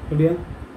റെഡിയാ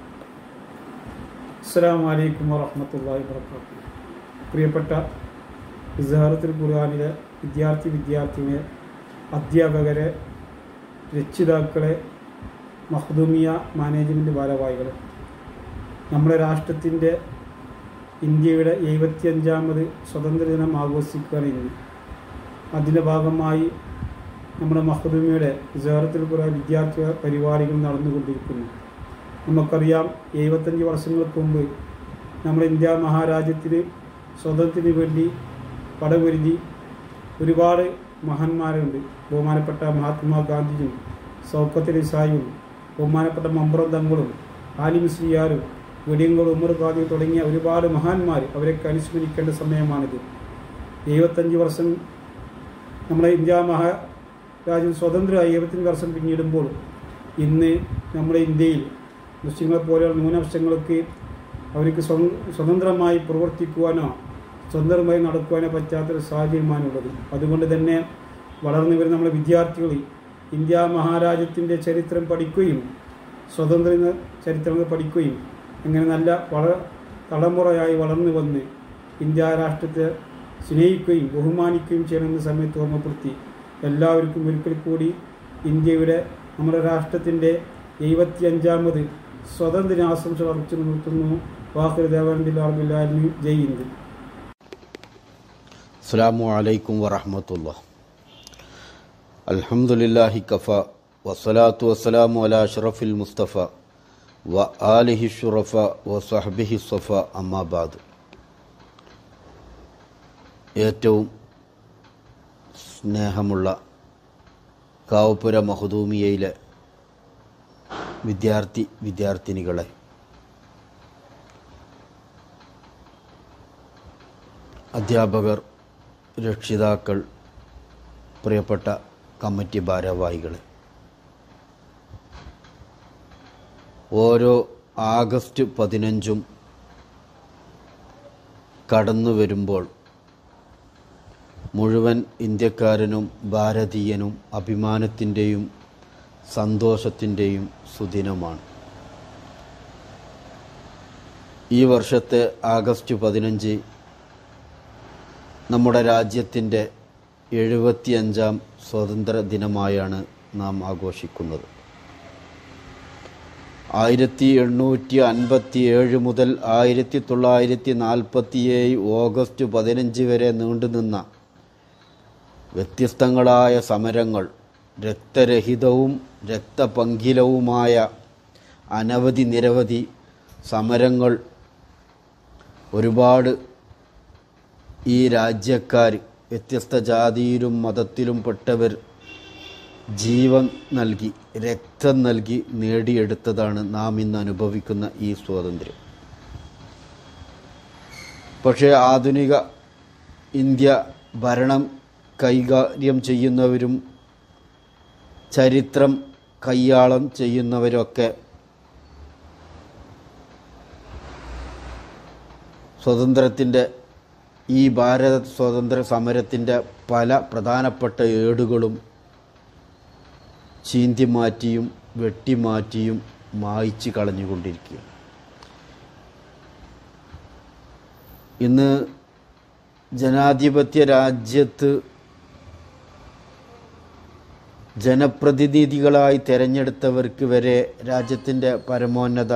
അസ്സാം വലൈക്കും വറഹമത്തല്ലാഹി വർക്കാത്തു പ്രിയപ്പെട്ട ഇസാറത്തുൽ ഖുർആാനിലെ വിദ്യാർത്ഥി വിദ്യാർത്ഥിനെ അധ്യാപകരെ രക്ഷിതാക്കളെ മഹ്ദൂമിയ മാനേജ്മെൻറ്റ് ഭാരവാഹികളെ നമ്മുടെ രാഷ്ട്രത്തിൻ്റെ ഇന്ത്യയുടെ എഴുപത്തിയഞ്ചാമത് സ്വാതന്ത്ര്യദിനം ആഘോഷിക്കുകയാണ് ഇന്ന് അതിൻ്റെ ഭാഗമായി നമ്മുടെ മഹദൂമിയുടെ വിസാറത്തിൽ കുറേ വിദ്യാർത്ഥി പരിപാടികൾ നടന്നുകൊണ്ടിരിക്കുന്നു നമുക്കറിയാം എഴുപത്തഞ്ച് വർഷങ്ങൾക്ക് മുമ്പ് നമ്മുടെ ഇന്ത്യ മഹാരാജ്യത്തിന് സ്വാതന്ത്ര്യത്തിന് വേണ്ടി പടപൊരുതി ഒരുപാട് മഹാന്മാരുണ്ട് ബഹുമാനപ്പെട്ട മഹാത്മാഗാന്ധിയും സൗക്കത്ത് നിസായും ബഹുമാനപ്പെട്ട മമ്പ്രം തങ്ങളും ആലിം സിയാരും വെടിയങ്കോട് ഉമർ ഖാദി തുടങ്ങിയ ഒരുപാട് മഹാന്മാർ അവരൊക്കെ അനുസ്മരിക്കേണ്ട സമയമാണിത് എഴുപത്തഞ്ച് വർഷം നമ്മുടെ ഇന്ത്യ മഹാരാജ്യം സ്വതന്ത്രമായി എഴുപത്തഞ്ച് വർഷം പിന്നിടുമ്പോൾ ഇന്ന് നമ്മുടെ ഇന്ത്യയിൽ മുസ്ലിങ്ങളെ പോലെയുള്ള ന്യൂനപക്ഷങ്ങൾക്ക് അവർക്ക് സ്വ- സ്വതന്ത്രമായി പ്രവർത്തിക്കുവാനോ സ്വതന്ത്രമായി നടക്കുവാനോ പറ്റാത്തൊരു സാഹചര്യമാണുള്ളത് അതുകൊണ്ട് തന്നെ വളർന്നു വരുന്ന നമ്മുടെ വിദ്യാർത്ഥികൾ ഇന്ത്യ മഹാരാജ്യത്തിൻ്റെ ചരിത്രം പഠിക്കുകയും സ്വതന്ത്ര ചരിത്രങ്ങൾ പഠിക്കുകയും അങ്ങനെ നല്ല വള തലമുറയായി വളർന്നു വന്ന് ഇന്ത്യ രാഷ്ട്രത്തെ സ്നേഹിക്കുകയും ബഹുമാനിക്കുകയും ചെയ്യണമെന്ന സമയത്ത് ഓർമ്മപ്പെടുത്തി എല്ലാവർക്കും ഒരിക്കൽ കൂടി ഇന്ത്യയുടെ നമ്മുടെ രാഷ്ട്രത്തിൻ്റെ എഴുപത്തിയഞ്ചാമത് സ്വതന്ത്ര ആശംസകൾ അർപ്പിച്ചു നിർത്തുന്നു വാഹുർ ദേവാനന്ദില്ലാർബില്ലാലും ജയ് ഹിന്ദ് അസ്സാമു അലൈക്കും വറഹമത്തുള്ള അൽഹംദുലില്ലാഹി കഫ വസ്സലാത്തു വസ്സലാമു അല അഷ്റഫിൽ മുസ്തഫ വ ആലിഹി ഷുറഫ വ സഹബിഹി സഫ അമ്മാബാദ് ഏറ്റവും സ്നേഹമുള്ള കാവുപുര മഹദൂമിയയിലെ വിദ്യാർത്ഥി വിദ്യാർത്ഥിനികളെ അധ്യാപകർ രക്ഷിതാക്കൾ പ്രിയപ്പെട്ട കമ്മിറ്റി ഭാരവാഹികളെ ഓരോ ആഗസ്റ്റ് പതിനഞ്ചും കടന്നു വരുമ്പോൾ മുഴുവൻ ഇന്ത്യക്കാരനും ഭാരതീയനും അഭിമാനത്തിൻ്റെയും സന്തോഷത്തിൻ്റെയും സുദിനമാണ് ഈ വർഷത്തെ ആഗസ്റ്റ് പതിനഞ്ച് നമ്മുടെ രാജ്യത്തിൻ്റെ എഴുപത്തിയഞ്ചാം സ്വാതന്ത്ര്യ ദിനമായാണ് നാം ആഘോഷിക്കുന്നത് ആയിരത്തി എണ്ണൂറ്റി അൻപത്തി ഏഴ് മുതൽ ആയിരത്തി തൊള്ളായിരത്തി നാൽപ്പത്തിയേഴ് ഓഗസ്റ്റ് പതിനഞ്ച് വരെ നീണ്ടുനിന്ന വ്യത്യസ്തങ്ങളായ സമരങ്ങൾ രക്തരഹിതവും രക്തപങ്കിലവുമായ അനവധി നിരവധി സമരങ്ങൾ ഒരുപാട് ഈ രാജ്യക്കാർ വ്യത്യസ്ത ജാതിയിലും മതത്തിലും പെട്ടവർ ജീവൻ നൽകി രക്തം നൽകി നേടിയെടുത്തതാണ് നാം ഇന്ന് അനുഭവിക്കുന്ന ഈ സ്വാതന്ത്ര്യം പക്ഷേ ആധുനിക ഇന്ത്യ ഭരണം കൈകാര്യം ചെയ്യുന്നവരും ചരിത്രം കയ്യാളം ചെയ്യുന്നവരൊക്കെ സ്വതന്ത്രത്തിൻ്റെ ഈ ഭാരത സ്വാതന്ത്ര്യ സമരത്തിൻ്റെ പല പ്രധാനപ്പെട്ട ഏടുകളും ചീന്തി മാറ്റിയും വെട്ടിമാറ്റിയും മായ്ച്ചു കളഞ്ഞുകൊണ്ടിരിക്കുകയാണ് ഇന്ന് ജനാധിപത്യ രാജ്യത്ത് ജനപ്രതിനിധികളായി തിരഞ്ഞെടുത്തവർക്ക് വരെ രാജ്യത്തിൻ്റെ പരമോന്നത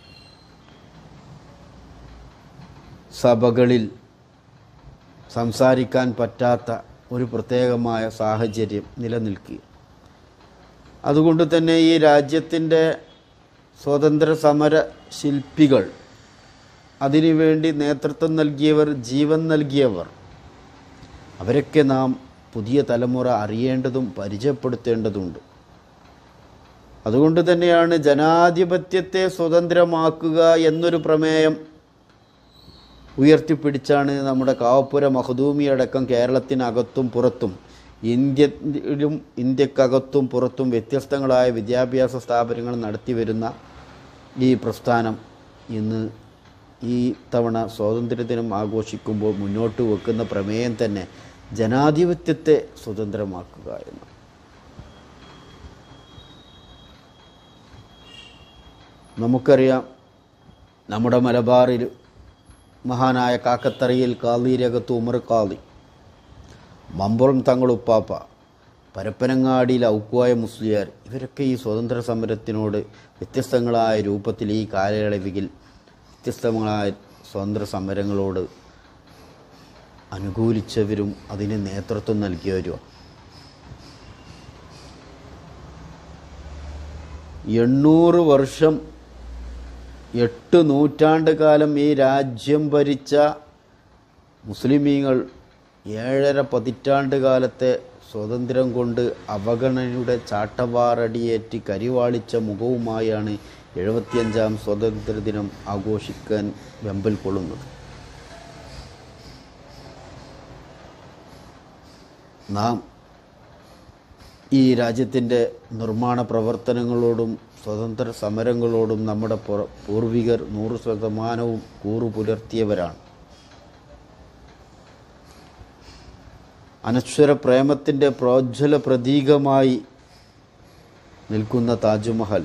സഭകളിൽ സംസാരിക്കാൻ പറ്റാത്ത ഒരു പ്രത്യേകമായ സാഹചര്യം നിലനിൽക്കുക അതുകൊണ്ട് തന്നെ ഈ രാജ്യത്തിൻ്റെ സ്വാതന്ത്ര്യ സമര ശില്പികൾ അതിനുവേണ്ടി നേതൃത്വം നൽകിയവർ ജീവൻ നൽകിയവർ അവരൊക്കെ നാം പുതിയ തലമുറ അറിയേണ്ടതും പരിചയപ്പെടുത്തേണ്ടതുണ്ട് അതുകൊണ്ട് തന്നെയാണ് ജനാധിപത്യത്തെ സ്വതന്ത്രമാക്കുക എന്നൊരു പ്രമേയം ഉയർത്തിപ്പിടിച്ചാണ് നമ്മുടെ കാവപ്പുര മഹദൂമി അടക്കം കേരളത്തിനകത്തും പുറത്തും ഇന്ത്യയിലും ഇന്ത്യക്കകത്തും പുറത്തും വ്യത്യസ്തങ്ങളായ വിദ്യാഭ്യാസ സ്ഥാപനങ്ങൾ നടത്തി വരുന്ന ഈ പ്രസ്ഥാനം ഇന്ന് ഈ തവണ സ്വാതന്ത്ര്യദിനം ആഘോഷിക്കുമ്പോൾ മുന്നോട്ട് വെക്കുന്ന പ്രമേയം തന്നെ ജനാധിപത്യത്തെ സ്വതന്ത്രമാക്കുക എന്ന് നമുക്കറിയാം നമ്മുടെ മലബാറിൽ മഹാനായ കാക്കത്തറയിൽ കാളിരകത്ത് ഉമർ കാളി മമ്പുറം തങ്ങളുപ്പാപ്പ പരപ്പനങ്ങാടിയിൽ ഔക്കുവായ മുസ്ലിയാർ ഇവരൊക്കെ ഈ സ്വാതന്ത്ര്യ സമരത്തിനോട് വ്യത്യസ്തങ്ങളായ രൂപത്തിൽ ഈ കാലയളവിൽ വ്യത്യസ്തങ്ങളായ സ്വാതന്ത്ര്യ സമരങ്ങളോട് അനുകൂലിച്ചവരും അതിന് നേതൃത്വം നൽകിയവരുമാണ് എണ്ണൂറ് വർഷം എട്ട് നൂറ്റാണ്ട് കാലം ഈ രാജ്യം ഭരിച്ച മുസ്ലിമീങ്ങൾ ഏഴര പതിറ്റാണ്ട് കാലത്തെ സ്വാതന്ത്ര്യം കൊണ്ട് അവഗണനയുടെ ചാട്ടവാറടിയേറ്റ് കരിവാളിച്ച മുഖവുമായാണ് എഴുപത്തിയഞ്ചാം സ്വാതന്ത്ര്യദിനം ആഘോഷിക്കാൻ വെമ്പൽ കൊള്ളുന്നത് നാം ഈ രാജ്യത്തിൻ്റെ നിർമ്മാണ പ്രവർത്തനങ്ങളോടും സ്വതന്ത്ര സമരങ്ങളോടും നമ്മുടെ പുറ- പൂർവികർ നൂറ് ശതമാനവും കൂറു പുലർത്തിയവരാണ് അനശ്വര പ്രേമത്തിൻ്റെ പ്രോജ്വല പ്രതീകമായി നിൽക്കുന്ന താജ്മഹൽ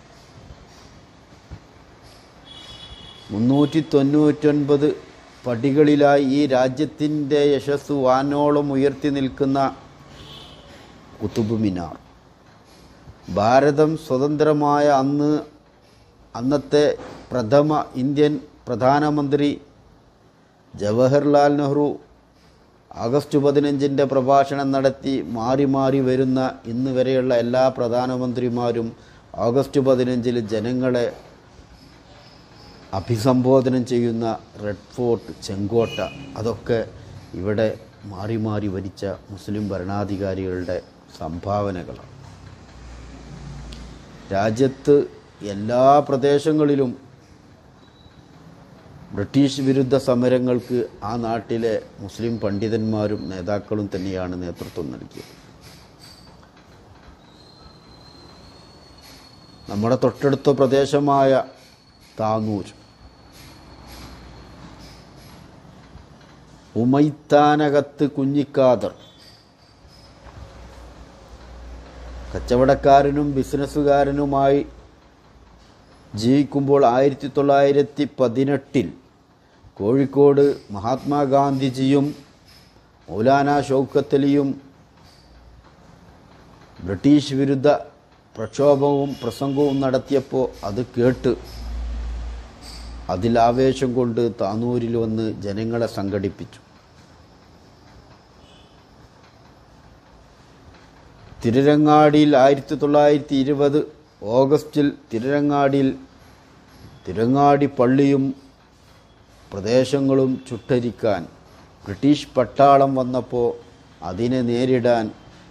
മുന്നൂറ്റി തൊണ്ണൂറ്റൊൻപത് പടികളിലായി ഈ രാജ്യത്തിൻ്റെ യശസ് വാനോളം ഉയർത്തി നിൽക്കുന്ന കുത്തുബ് മിനാർ ഭാരതം സ്വതന്ത്രമായ അന്ന് അന്നത്തെ പ്രഥമ ഇന്ത്യൻ പ്രധാനമന്ത്രി ജവഹർലാൽ നെഹ്റു ആഗസ്റ്റ് പതിനഞ്ചിൻ്റെ പ്രഭാഷണം നടത്തി മാറി മാറി വരുന്ന ഇന്ന് വരെയുള്ള എല്ലാ പ്രധാനമന്ത്രിമാരും ആഗസ്റ്റ് പതിനഞ്ചിൽ ജനങ്ങളെ അഭിസംബോധനം ചെയ്യുന്ന റെഡ് ഫോർട്ട് ചെങ്കോട്ട അതൊക്കെ ഇവിടെ മാറി മാറി ഭരിച്ച മുസ്ലിം ഭരണാധികാരികളുടെ സംഭാവനകളാണ് രാജ്യത്ത് എല്ലാ പ്രദേശങ്ങളിലും ബ്രിട്ടീഷ് വിരുദ്ധ സമരങ്ങൾക്ക് ആ നാട്ടിലെ മുസ്ലിം പണ്ഡിതന്മാരും നേതാക്കളും തന്നെയാണ് നേതൃത്വം നൽകിയത് നമ്മുടെ തൊട്ടടുത്ത പ്രദേശമായ താനൂർ ഉമൈത്താനകത്ത് കുഞ്ഞിക്കാദർ കച്ചവടക്കാരനും ബിസിനസ്സുകാരനുമായി ജീവിക്കുമ്പോൾ ആയിരത്തി തൊള്ളായിരത്തി പതിനെട്ടിൽ കോഴിക്കോട് മഹാത്മാഗാന്ധിജിയും മൗലാന ഷൗക്കത്തലിയും ബ്രിട്ടീഷ് വിരുദ്ധ പ്രക്ഷോഭവും പ്രസംഗവും നടത്തിയപ്പോൾ അത് കേട്ട് അതിൽ ആവേശം കൊണ്ട് താനൂരിൽ വന്ന് ജനങ്ങളെ സംഘടിപ്പിച്ചു തിരുരങ്ങാടിയിൽ ആയിരത്തി തൊള്ളായിരത്തി ഇരുപത് ഓഗസ്റ്റിൽ തിരുരങ്ങാടിയിൽ തിരങ്ങാടി പള്ളിയും പ്രദേശങ്ങളും ചുട്ടരിക്കാൻ ബ്രിട്ടീഷ് പട്ടാളം വന്നപ്പോൾ അതിനെ നേരിടാൻ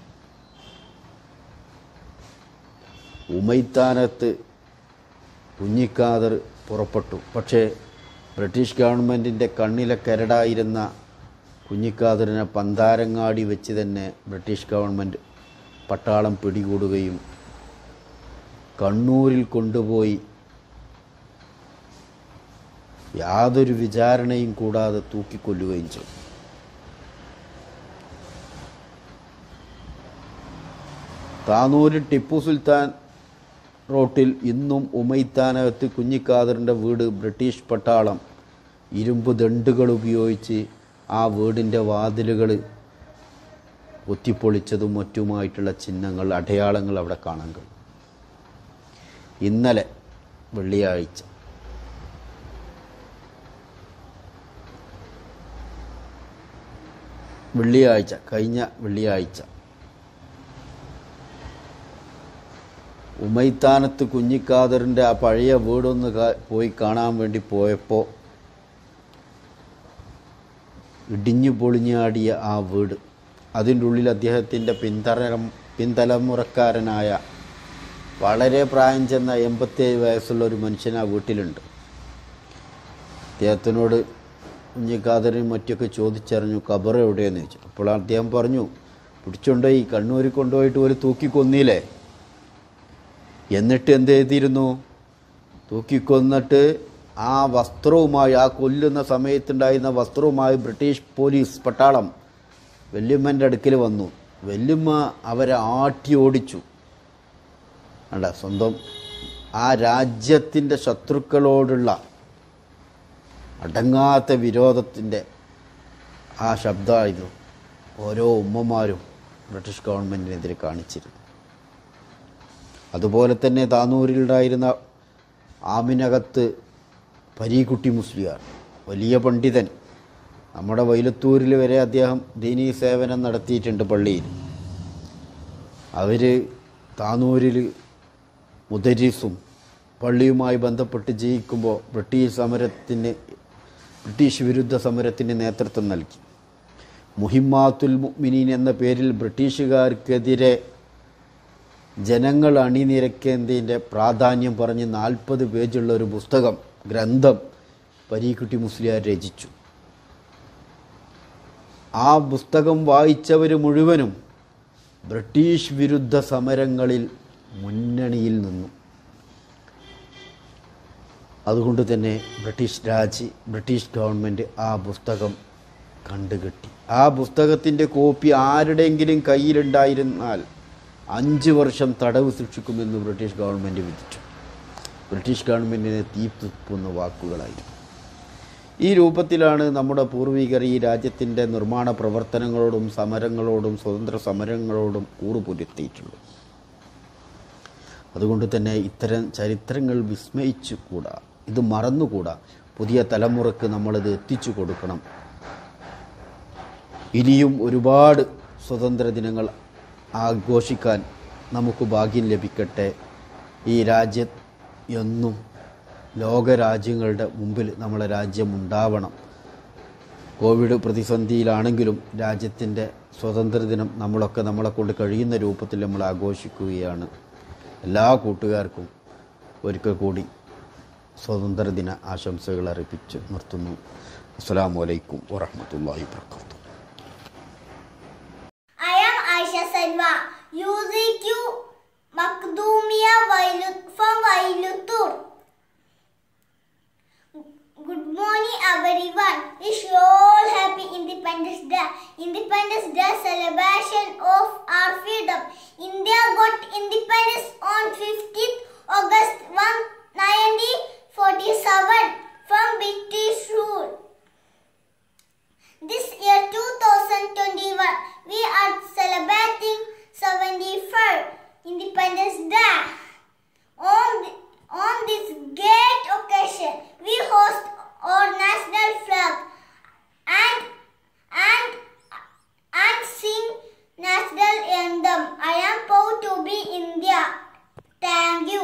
ഉമൈത്താനത്ത് കുഞ്ഞിക്കാദർ പുറപ്പെട്ടു പക്ഷേ ബ്രിട്ടീഷ് ഗവൺമെൻറ്റിൻ്റെ കണ്ണിലെ കരടായിരുന്ന കുഞ്ഞിക്കാദറിനെ പന്താരങ്ങാടി വെച്ച് തന്നെ ബ്രിട്ടീഷ് ഗവൺമെൻറ് പട്ടാളം പിടികൂടുകയും കണ്ണൂരിൽ കൊണ്ടുപോയി യാതൊരു വിചാരണയും കൂടാതെ തൂക്കിക്കൊല്ലുകയും ചെയ്തു താനൂരിൽ ടിപ്പു സുൽത്താൻ റോട്ടിൽ ഇന്നും ഉമൈത്താനകത്ത് കുഞ്ഞിക്കാദറിൻ്റെ വീട് ബ്രിട്ടീഷ് പട്ടാളം ഇരുമ്പ് ദണ്ടുകൾ ഉപയോഗിച്ച് ആ വീടിൻ്റെ വാതിലുകൾ ഒത്തിപ്പൊളിച്ചതും മറ്റുമായിട്ടുള്ള ചിഹ്നങ്ങൾ അടയാളങ്ങൾ അവിടെ കാണാൻ കഴിയും ഇന്നലെ വെള്ളിയാഴ്ച വെള്ളിയാഴ്ച കഴിഞ്ഞ വെള്ളിയാഴ്ച ഉമൈത്താനത്ത് കുഞ്ഞിക്കാദറിൻ്റെ ആ പഴയ വീടൊന്ന് കാ- പോയി കാണാൻ വേണ്ടി പോയപ്പോൾ ഇടിഞ്ഞു പൊളിഞ്ഞാടിയ ആ വീട് അതിൻ്റെ ഉള്ളിൽ അദ്ദേഹത്തിൻ്റെ പിന്തരം പിന്തലമുറക്കാരനായ വളരെ പ്രായം ചെന്ന എൺപത്തേഴ് വയസ്സുള്ള ഒരു മനുഷ്യൻ ആ വീട്ടിലുണ്ട് അദ്ദേഹത്തിനോട് കുഞ്ഞിക്കാതരും മറ്റൊക്കെ ചോദിച്ചറിഞ്ഞു കബർ എവിടെയെന്ന് ചോദിച്ചു അപ്പോൾ അദ്ദേഹം പറഞ്ഞു പിടിച്ചുകൊണ്ടുപോയി കണ്ണൂരിൽ കൊണ്ടുപോയിട്ട് ഒരു തൂക്കിക്കൊന്നില്ലേ എന്നിട്ട് എന്ത് ചെയ്തിരുന്നു തൂക്കിക്കൊന്നിട്ട് ആ വസ്ത്രവുമായി ആ കൊല്ലുന്ന സമയത്തുണ്ടായിരുന്ന വസ്ത്രവുമായി ബ്രിട്ടീഷ് പോലീസ് പട്ടാളം വല്യമ്മൻ്റെ അടുക്കൽ വന്നു വല്യമ്മ അവരെ ആട്ടി ഓടിച്ചു അല്ല സ്വന്തം ആ രാജ്യത്തിൻ്റെ ശത്രുക്കളോടുള്ള അടങ്ങാത്ത വിരോധത്തിൻ്റെ ആ ശബ്ദമായിരുന്നു ഓരോ ഉമ്മമാരും ബ്രിട്ടീഷ് ഗവൺമെൻറ്റിനെതിരെ കാണിച്ചിരുന്നു അതുപോലെ തന്നെ താനൂരിലുണ്ടായിരുന്ന ആമിനകത്ത് പരീക്കുട്ടി മുസ്ലിയാർ വലിയ പണ്ഡിതൻ നമ്മുടെ വൈലത്തൂരിൽ വരെ അദ്ദേഹം ദീനീ സേവനം നടത്തിയിട്ടുണ്ട് പള്ളിയിൽ അവർ താനൂരിൽ മുദരീസും പള്ളിയുമായി ബന്ധപ്പെട്ട് ജയിക്കുമ്പോൾ ബ്രിട്ടീഷ് സമരത്തിന് ബ്രിട്ടീഷ് വിരുദ്ധ സമരത്തിന് നേതൃത്വം നൽകി മുഹിമ്മാത്തുൽ മുഅ്മിനീൻ എന്ന പേരിൽ ബ്രിട്ടീഷുകാർക്കെതിരെ ജനങ്ങൾ അണിനിരക്കേണ്ടതിൻ്റെ പ്രാധാന്യം പറഞ്ഞ് നാൽപ്പത് പേജുള്ള ഒരു പുസ്തകം ഗ്രന്ഥം പരീക്കുട്ടി മുസ്ലിയാർ രചിച്ചു ആ പുസ്തകം വായിച്ചവർ മുഴുവനും ബ്രിട്ടീഷ് വിരുദ്ധ സമരങ്ങളിൽ മുന്നണിയിൽ നിന്നു അതുകൊണ്ട് തന്നെ ബ്രിട്ടീഷ് രാജ് ബ്രിട്ടീഷ് ഗവൺമെൻറ് ആ പുസ്തകം കണ്ടുകെട്ടി ആ പുസ്തകത്തിൻ്റെ കോപ്പി ആരുടെയെങ്കിലും കയ്യിലുണ്ടായിരുന്നാൽ അഞ്ച് വർഷം തടവ് ശിക്ഷിക്കുമെന്ന് ബ്രിട്ടീഷ് ഗവൺമെൻറ് വിധിച്ചു ബ്രിട്ടീഷ് ഗവൺമെൻറ്റിനെ തീർത്തുന്ന വാക്കുകളായിരുന്നു ഈ രൂപത്തിലാണ് നമ്മുടെ പൂർവികർ ഈ രാജ്യത്തിൻ്റെ നിർമ്മാണ പ്രവർത്തനങ്ങളോടും സമരങ്ങളോടും സ്വതന്ത്ര സമരങ്ങളോടും കൂറുപുരുത്തിയിട്ടുള്ളത് അതുകൊണ്ട് തന്നെ ഇത്തരം ചരിത്രങ്ങൾ വിസ്മയിച്ചു കൂടാ ഇത് മറന്നുകൂടാ പുതിയ തലമുറക്ക് നമ്മളിത് എത്തിച്ചു കൊടുക്കണം ഇനിയും ഒരുപാട് സ്വതന്ത്ര ദിനങ്ങൾ ആഘോഷിക്കാൻ നമുക്ക് ഭാഗ്യം ലഭിക്കട്ടെ ഈ രാജ്യം എന്നും ലോകരാജ്യങ്ങളുടെ മുമ്പിൽ നമ്മളെ രാജ്യം ഉണ്ടാവണം കോവിഡ് പ്രതിസന്ധിയിലാണെങ്കിലും രാജ്യത്തിൻ്റെ സ്വാതന്ത്ര്യദിനം നമ്മളൊക്കെ നമ്മളെ കൊണ്ട് കഴിയുന്ന രൂപത്തിൽ നമ്മൾ ആഘോഷിക്കുകയാണ് എല്ലാ കൂട്ടുകാർക്കും ഒരിക്കൽ കൂടി സ്വാതന്ത്ര്യദിന ആശംസകൾ അർപ്പിച്ച് നിർത്തുന്നു അസ്സാം വലൈക്കും വറഹമത്തല്ലാഹി വർക്കാത്തു I am Aisha Salwa, UZQ Makdumia Vailut from Vailutur. Good morning everyone. Wish you all happy Independence Day. Independence Day celebration of our freedom. India got independence on 15th August 1, 1947 from British rule. This year 2021, we are celebrating 73rd Independence Day. On, th- on this great occasion, we host our national flag and and and sing national anthem. I am proud to be India. Thank you.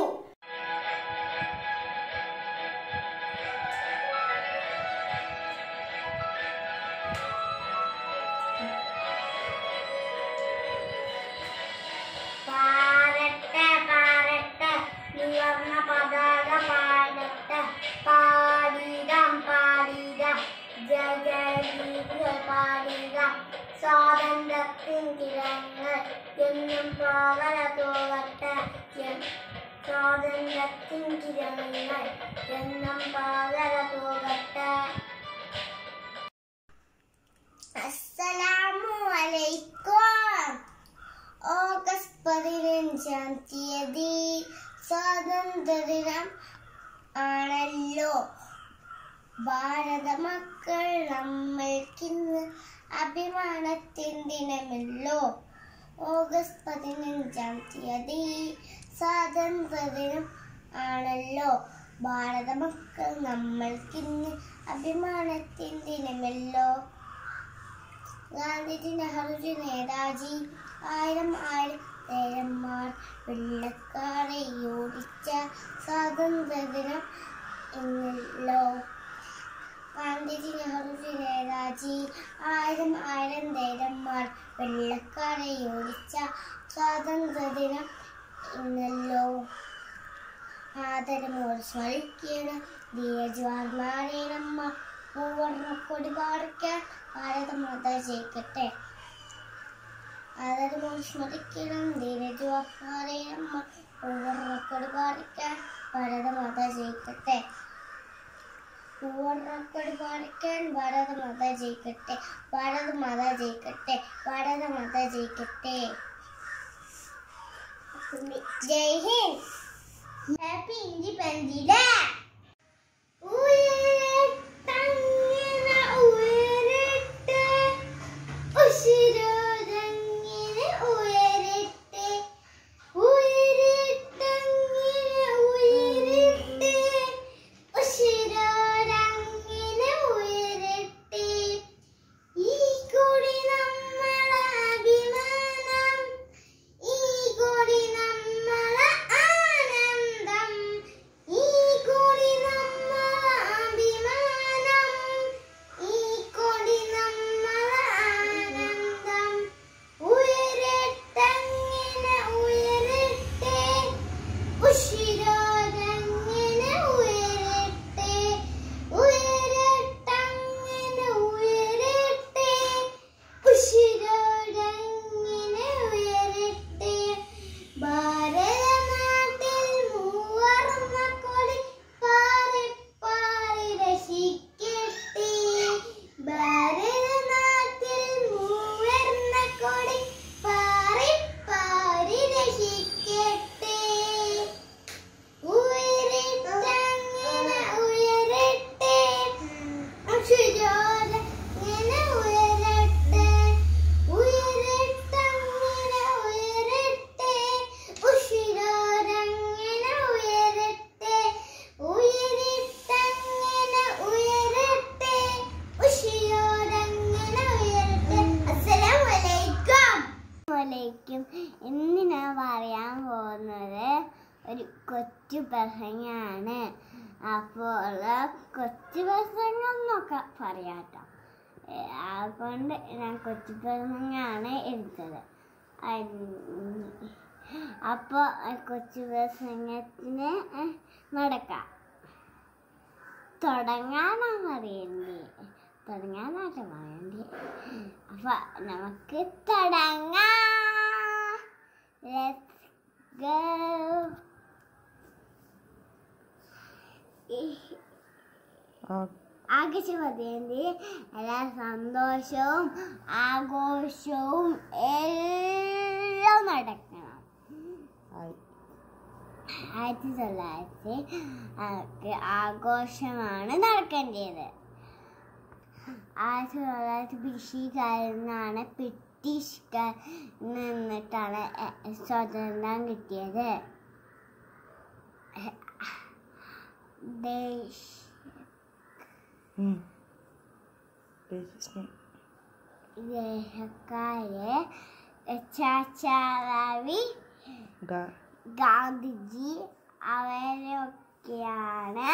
പാറട്ടെ പാറട്ടെ നിവർന്ന പതാക പാടട്ടെ പാടിടാം പാടിടാം ജയ ജയ ഗീതികൾ പാടിടാം സ്വാതന്ത്ര്യത്തിൻ കിരങ്ങൾ എന്നും പോകല തോകട്ടെ N- സ്വാതന്ത്ര്യത്തിൻ കിരണങ്ങൾ എന്നും പോകല തോകട്ടെ അസ്സലാമു അലൈക്കും ഓഗസ്റ്റ് പതിനഞ്ചാം തീയതി സ്വാതന്ത്ര്യദിനം ആണല്ലോ ഭാരത മക്കൾ നമ്മൾക്കിന്ന് അഭിമാനത്തിൻ ദിനമല്ലോ ഓഗസ്റ്റ് പതിനഞ്ചാം തീയതി സ്വാതന്ത്ര്യദിനം ആണല്ലോ ഭാരത മക്കൾ നമ്മൾക്കിന്ന് അഭിമാനത്തിൻ ദിനമല്ലോ ഗാന്ധിജി നെഹ്റുജി നേതാജി ആയിരം ആയിരം നേരന്മാർ വെള്ളക്കാരെ ഓടിച്ച സ്വാതന്ത്ര്യദിനം ഇന്നല്ലോ ഗാന്ധിജി നെഹ്റുജി നേതാജി ആയിരം ആയിരം നേരന്മാർ വെള്ളക്കാരെ ഓടിച്ച സ്വാതന്ത്ര്യദിനം ഇന്നല്ലോ ആദരമോട് സ്മരിക്കണം ധീരജവാന്മാരെ നമ്മ മൂവർണ്ണക്കൊടി പാടിക്കാൻ ഭാരതമാത ജയിക്കട്ടെ ആദരമോട് സ്മരിക്കണം ധീരജവാന്മാരെ നമ്മ മൂവർണ്ണക്കൊടി പാടിക്കാൻ ഭാരതമാത ജയിക്കട്ടെ മൂവർണ്ണക്കൊടി പാടിക്കാൻ ഭാരതമാത ജയിക്കട്ടെ ഭാരതമാത ജയിക്കട്ടെ ഭാരതമാത ജയിക്കട്ടെ ജയ് ഹിന്ദ് Happy Independence Day! ഉയരത്തങ്ങനെ ഉയരട്ടെ, ഉശിരോടങ്ങനെ ഉയരട്ടെ, ഉയരത്തങ്ങനെ ഉയരട്ടെ, ഉശിരോടങ്ങനെ ഉയരട്ടെ. ഈ കൊടി നമ്മളെ അഭിമാനം ഈ കൊടി നമ്മളെ ആനന്ദം ഈ കൊടി നമ്മളെ അഭിമാനം ഈ കൊടി നമ്മളെ ആനന്ദം ഉയരട്ടങ്ങനെ ഉയരട്ടെ ഉശിരോരങ്ങനെ ഉയരട്ടെ ഉയരട്ടങ്ങനെ ഉയരട്ടെ ഉശിരോരങ്ങനെ ഉയരട്ടെ ഭാരതനാട്ടിൽ മൂവർണ്ണ കൊടി പാറി പാറി രക്ഷിക്കട്ടെ ഭാരതനാട്ടിൽ മൂവർണ്ണ കൊടി പാറി പാറി രക്ഷിക്കട്ടെ ഉയരട്ടങ്ങനെ ഉയരട്ടെ ഉശിരോരങ്ങനെ ഉയരട്ടെ ഉയരട്ടങ്ങനെ ഉയരട്ടെ ഉശിരോരങ്ങനെ ഉയരട്ടെ ഉയരട്ടങ്ങനെ ഉയരട്ടെ ഉശിരോരങ്ങനെ ഉയരട്ടെ അസ്സലാമു അലൈക്കും വലൈക്കും ഇന്ന് ഞാൻ പറയാൻ പോകുന്നത് ഒരു കൊച്ചു പ്രസംഗമാണ് അപ്പോൾ കൊച്ചു പ്രസംഗം എന്നൊക്കെ പറയാം കേട്ടോ അതുകൊണ്ട് ഞാൻ കൊച്ചു പ്രസംഗമാണ് എടുത്തത് അപ്പോൾ കൊച്ചു പ്രസംഗത്തിന് നടക്കാം തുടങ്ങാനാ പറയണ്ടേ തുടങ്ങാനാട്ടോ പറയണ്ടേ അപ്പൊ നമുക്ക് തുടങ്ങാം Let's go. ആകാശപതിന്റെ എല്ലാ സന്തോഷവും ആഘോഷവും എല്ലാം നടക്കണം ആയിരത്തി തൊള്ളായിരത്തി ആക്ക് ആഘോഷമാണ് നടക്കേണ്ടത് ആയിരത്തി തൊള്ളായിരത്തി ബ്രിട്ടീഷുകാരിൽ നിന്നാണ് ബ്രിട്ടീഷുകാർ നിന്നിട്ടാണ് എ- സ്വാതന്ത്ര്യം കിട്ടിയത് ദേശ ദേശക്കാരെ ചാച്ചാറാവി ഗാന്ധിജി അവരൊക്കെയാണ്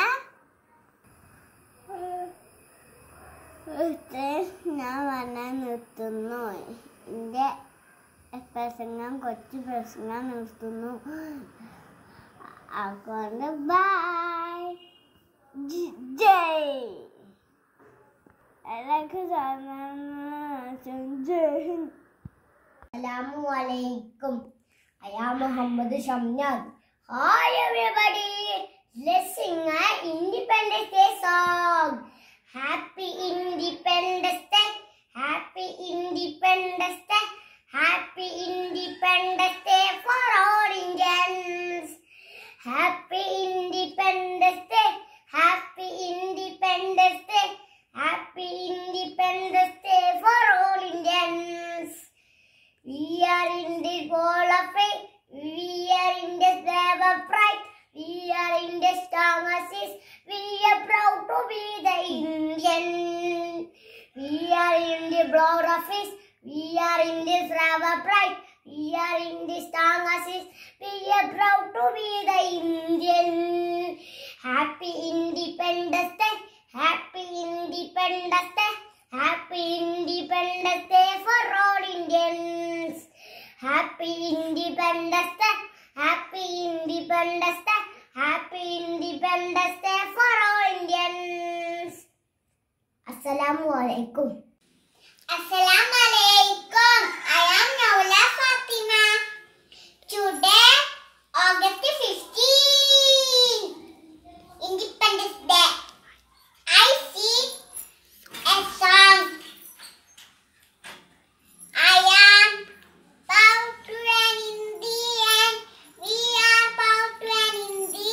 ഇത്രയും ഞാൻ പറഞ്ഞാൽ നിർത്തുന്നു എൻ്റെ പ്രസംഗം കൊച്ചു പ്രസംഗം നിർത്തുന്നു അതുകൊണ്ട് ബൈ ജയ് എല്ലാവർക്കും ജയ് Assalamu alaikum. I am Muhammad Shamnad. Hi everybody. Let's sing an Independence Day song. Happy Independence Day. Happy Independence Day. Happy Independence Day for all Indians. Happy Independence Day. Happy Independence Day. Happy Independence Day for all Indians. We are in the world of faith. We are in the slave of pride. We are in the strong assist. We are proud to be the Indian. We are in the blood of faith. We are in the slave of pride. We are in the strong assist. We are proud to be the Indian. Happy Independence Day. Happy Independence Day. Happy Independence Day for all Indians. Happy Independence Day. Happy Independence Day. Happy Independence Day for all Indians. Assalamu alaikum. Assalamu alaikum. I am Naula Fatima. Today, August 15, Independence Day. I see a song. I am proud to an Indian. We are proud to an Indian.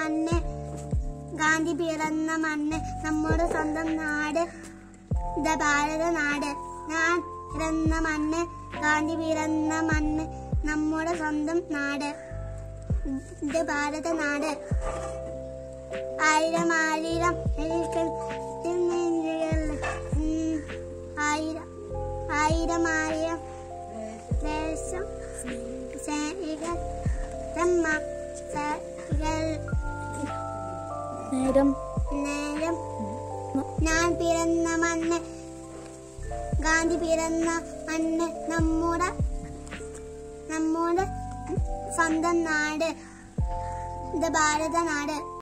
മണ്ണ് ഗാന്ധി പിറന്ന മണ്ണ് നമ്മുടെ സ്വന്തം നാട് ഇത് ഭാരത നാട് ഞാൻ പിറന്ന മണ്ണ് ഗാന്ധി പിറന്ന മണ്ണ് നമ്മുടെ സ്വന്തം നാട് ഇത് ഭാരത നാട് ആയിരം ആയിരം എഴുക്കൾ ഉം, ആയിരം ആയിരം ആയിരം ദേശം സേനികൾ ബ്രഹ്മ സകൾ നേരം നേരം ഞാൻ പിറന്ന മണ്ണ് ഗാന്ധി പിറന്ന മണ്ണ് നമ്മുടെ നമ്മുടെ സ്വന്തം നാട് ഇത് ഭാരത നാട്